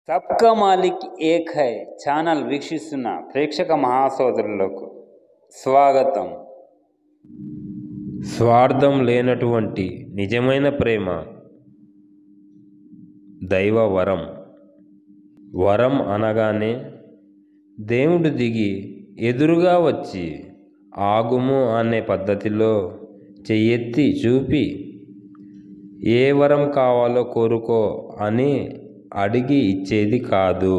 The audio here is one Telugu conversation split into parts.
సబ్కా మాలిక్ ఏక్ హై ఛానల్ వీక్షిస్తున్న ప్రేక్షక మహాసోదరులకు స్వాగతం స్వార్థం లేనటువంటి నిజమైన ప్రేమ దైవ వరం వరం అనగానే దేవుడు దిగి ఎదురుగా వచ్చి ఆగుము అనే పద్ధతిలో చెయ్యెత్తి చూపి ఏ వరం కావాలో కోరుకో అని అడిగి ఇచ్చేది కాదు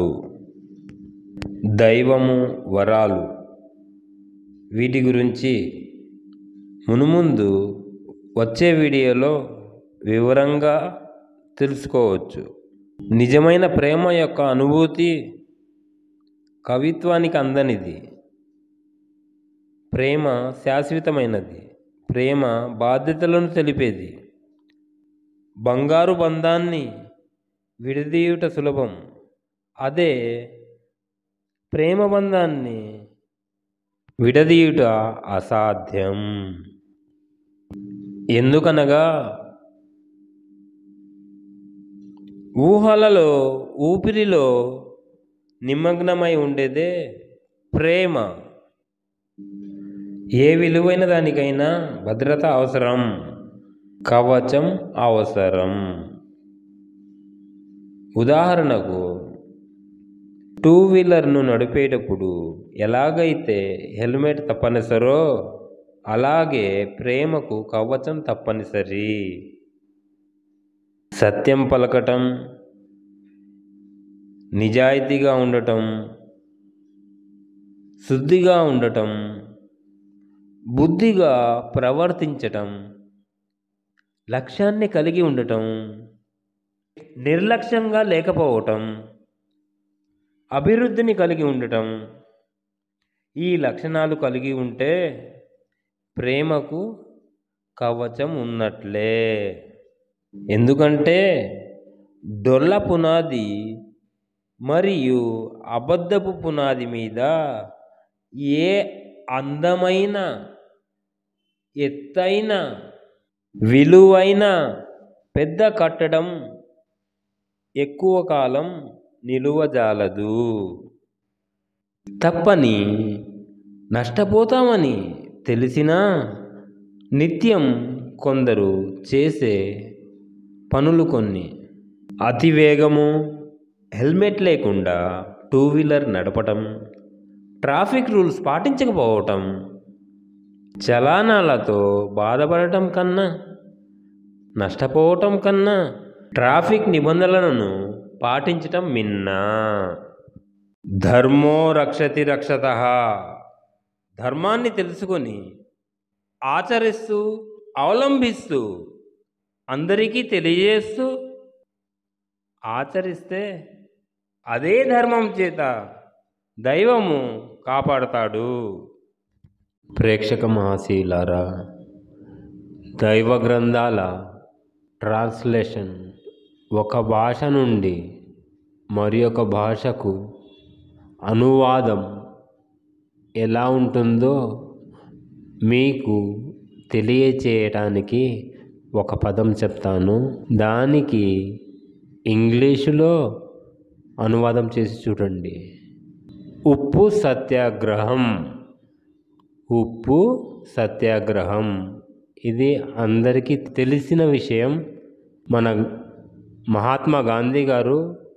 దైవము వరాలు వీటి గురించి మునుముందు వచ్చే వీడియోలో వివరంగా తెలుసుకోవచ్చు నిజమైన ప్రేమ యొక్క అనుభూతి కవిత్వానికి అందనిది ప్రేమ శాశ్వతమైనది ప్రేమ బాధ్యతలను తెలిపేది బంగారు బంధాన్ని విడదీయుట సులభం అదే ప్రేమ బంధాన్ని విడదీయుట అసాధ్యం ఎందుకనగా ఊహలలో ఊపిరిలో నిమగ్నమై ఉండేదే ప్రేమ ఏ విలువైన దానికైనా భద్రత అవసరం కవచం అవసరం ఉదాహరణకు టూ వీలర్ను నడిపేటప్పుడు ఎలాగైతే హెల్మెట్ తప్పనిసరో అలాగే ప్రేమకు కవచం తప్పనిసరి సత్యం పలకటం నిజాయితీగా ఉండటం శుద్ధిగా ఉండటం బుద్ధిగా ప్రవర్తించటం లక్ష్యాన్ని కలిగి ఉండటం నిర్లక్ష్యంగా లేకపోవటం అభివృద్ధిని కలిగి ఉండటం ఈ లక్షణాలు కలిగి ఉంటే ప్రేమకు కవచం ఉన్నట్లే ఎందుకంటే డొల్ల పునాది మరియు అబద్ధపు పునాది మీద ఏ అందమైన ఎత్తైన విలువైన పెద్ద కట్టడం ఎక్కువ కాలం నిలువజాలదు తప్పని నష్టపోతామని తెలిసినా నిత్యం కొందరు చేసే పనులు కొన్ని అతివేగము హెల్మెట్ లేకుండా టూ వీలర్ నడపటం ట్రాఫిక్ రూల్స్ పాటించకపోవటం చలానాలతో బాధపడటం కన్నా నష్టపోవటం కన్నా ట్రాఫిక్ నిబంధనలను పాటించటం మిన్నా ధర్మో రక్షతి రక్షత ధర్మాన్ని తెలుసుకొని ఆచరిస్తూ అవలంబిస్తూ అందరికీ తెలియజేస్తూ ఆచరిస్తే అదే ధర్మం చేత దైవము కాపాడతాడు ప్రేక్షక మహాశీలారా దైవ గ్రంథాల ట్రాన్స్లేషన్ ఒక భాష నుండి మరి ఒక భాషకు అనువాదం ఎలా ఉంటుందో మీకు తెలియచేయటానికి ఒక పదం చెప్తాను దానికి ఇంగ్లీషులో అనువాదం చేసి చూడండి ఉప్పు సత్యాగ్రహం ఉప్పు సత్యాగ్రహం ఇది అందరికీ తెలిసిన విషయం మన మహాత్మా గాంధీ గారు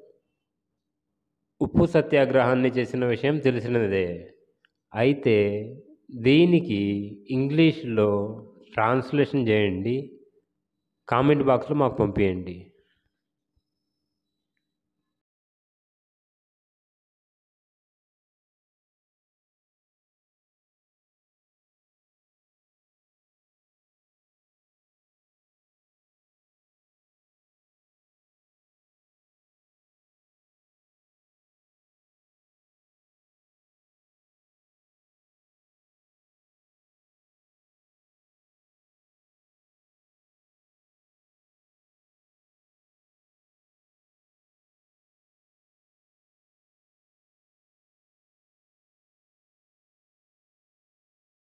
ఉప్పు సత్యాగ్రహాన్ని చేసిన విషయం తెలిసినదే అయితే దీనికి ఇంగ్లీష్లో ట్రాన్స్లేషన్ చేయండి కామెంట్ బాక్స్లో మాకు పంపించండి